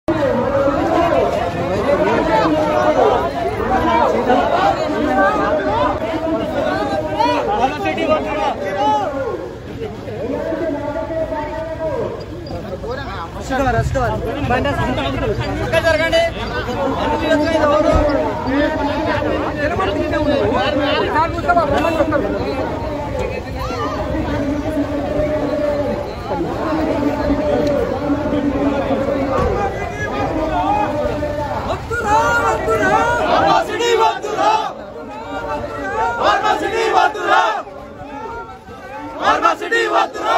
ఫార్మసిటీ వద్దురా ఫార్మసిటీ వద్దురా ఫార్మసిటీ వద్దురా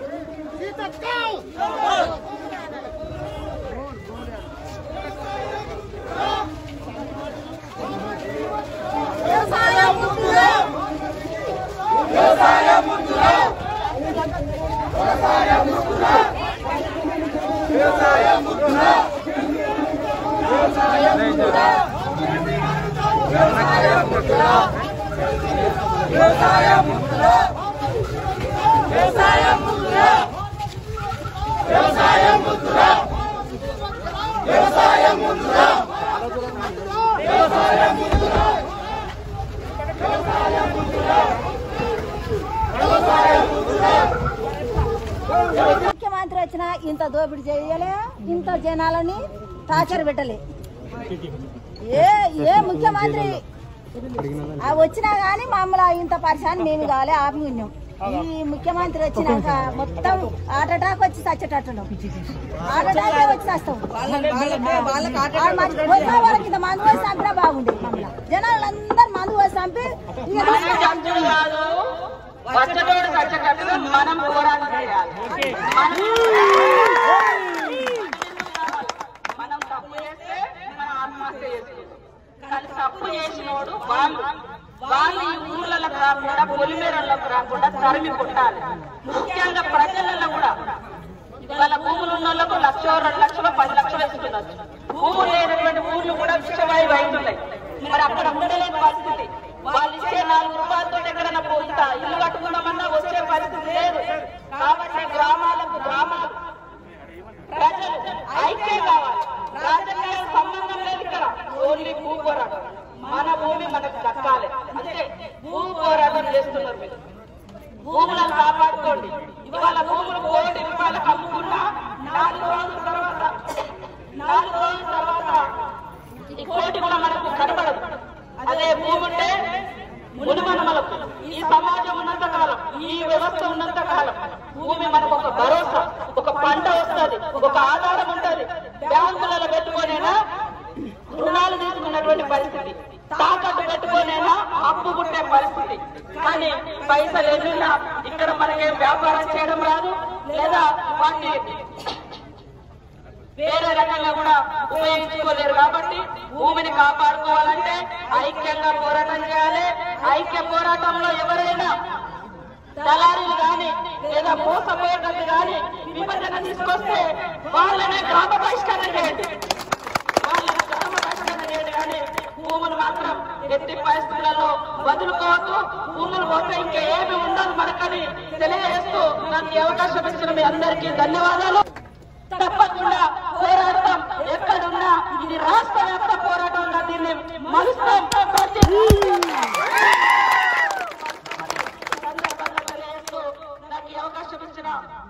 వ్యవసాయం వద్దురా వ్యవసాయం వద్దురా వ్యవసాయం వద్దురా వ్యవసాయం వద్దురా వ్యవసాయం వద్దురా వ్యవసాయం వద్దురా వ్యవసాయం వద్దురా వ్యవసాయం వద్దురా వ్యవసాయం వద్దురా వ్యవసాయం వద్దురా వ్యవసాయం వద్దురా ముఖ్యమంత్రి వచ్చినా ఇంత దోపిడీ చేయలే ఇంత జనాలని టార్చర్ పెట్టలే ఏ ఏ ముఖ్యమంత్రి ఆ వచ్చినా గానీ మమ్మల్ని ఇంత పరిశాన్ని మేము కాలే ఆపి ఉన్నాం ఈ ముఖ్యమంత్రి వచ్చినాక మొత్తం హార్ట్ అటాక్ వచ్చి చచ్చేటట్టున్నాం హార్ట్ అటాక్ వచ్చి చస్తాం ఆ మంచి- వచ్చిన వాళ్ళకి ఇంత మందు పోసి చంపినా బాగుండేది మమ్మల్ని జనాలందరూ మందు పోసి చంపి ఇక చచ్చుడు కాదు వచ్చటోడు చచ్చేటట్టుగా మనం పోరాటం చేయాలి మనం తప్పు చేస్తే మనం ఆత్మహత్య చేసుకుంటాం కానీ తప్పు చేసినోడు వాళ్ళు వాళ్ళు ఈ ఊర్లకు రాకుండా పొలిమేరలకు రాకుండా తరిమి కొట్టాలి ముఖ్యంగా ప్రజలలో కూడా ఇవాళ భూములు ఉన్న వాళ్ళకు లక్ష రెండు లక్షలు పది లక్షలు ఇస్తున్నారు భూములు లేనటువంటి ఊర్లు కూడా విషవాయువు అవుతున్నాయి మరి అక్కడ ఉండలేని పరిస్థితి వాళ్ళు ఇచ్చే నాలుగు రూపాయలతో ఎక్కడైనా పోతా ఇల్లు కట్టుకుందామన్నా వచ్చే పరిస్థితి లేదు కాబట్టి గ్రామాలకు గ్రామాలు ప్రజలు ఐక్యం కావాలి రాజకీయాల సంబంధం లేదు ఇక్కడ ఓన్లీ భూ పోరాటం మన భూమి మనకు దక్కాలి అంతే భూ పోరాటం చేస్తున్నారు మీరు భూములను కాపాడుకోండి ఇవాళ భూములు కోటి రూపాయలకు అమ్ముకున్నా నాలుగు రోజుల తర్వాత నాలుగు రోజుల తర్వాత ఈ కోటి కూడా మనకు కనబడదు అదే భూమి ఉంటే మునిమనమలకు ఈ సమాజం ఉన్నంత కాలం ఈ వ్యవస్థ ఉన్నంత కాలం భూమి మనకు ఒక భరోసా ఒక పంట వస్తుంది ఒక ఆధారం ఉంటది బ్యాంకులలో పెట్టుకోనైనా రుణాలు తీసుకున్నటువంటి పరిస్థితి తాకట్టు పెట్టుకోనైనా అప్పు పుట్టే పరిస్థితి కానీ పైసలు ఎన్నున్నా ఇక్కడ మనకేం వ్యాపారం చేయడం రాదు లేదా వాటిని వేరే రకంగా కూడా ఉపయోగించుకోలేరు కాబట్టి భూమిని కాపాడుకోవాలంటే ఐక్యంగా పోరాటం చేయాలి ఐక్య పోరాటంలో ఎవరైనా దళారీలు గాని లేదా మోసపోయేటట్టు గాని విభజన తీసుకొస్తే వాళ్ళనే గ్రామ బహిష్కరణ చేయండి వాళ్ళని గ్రామ బహిష్కరణ చేయండి కానీ భూములు మాత్రం ఎట్టి పరిస్థితులలో వదులుకోవద్దు భూములు పోతే ఇంకా ఏమి ఉండదు మనకని తెలియజేస్తూ నాకు ఈ అవకాశం ఇచ్చిన మీ అందరికీ ధన్యవాదాలు తప్పకుండా పోరాడతాం ఎక్కడున్నా ఇది రాష్ట్ర వ్యాప్త పోరాటంగా దీన్ని మలుస్తాం సందర్భంగా తెలియజేస్తూ నాకు ఈ అవకాశం ఇచ్చిన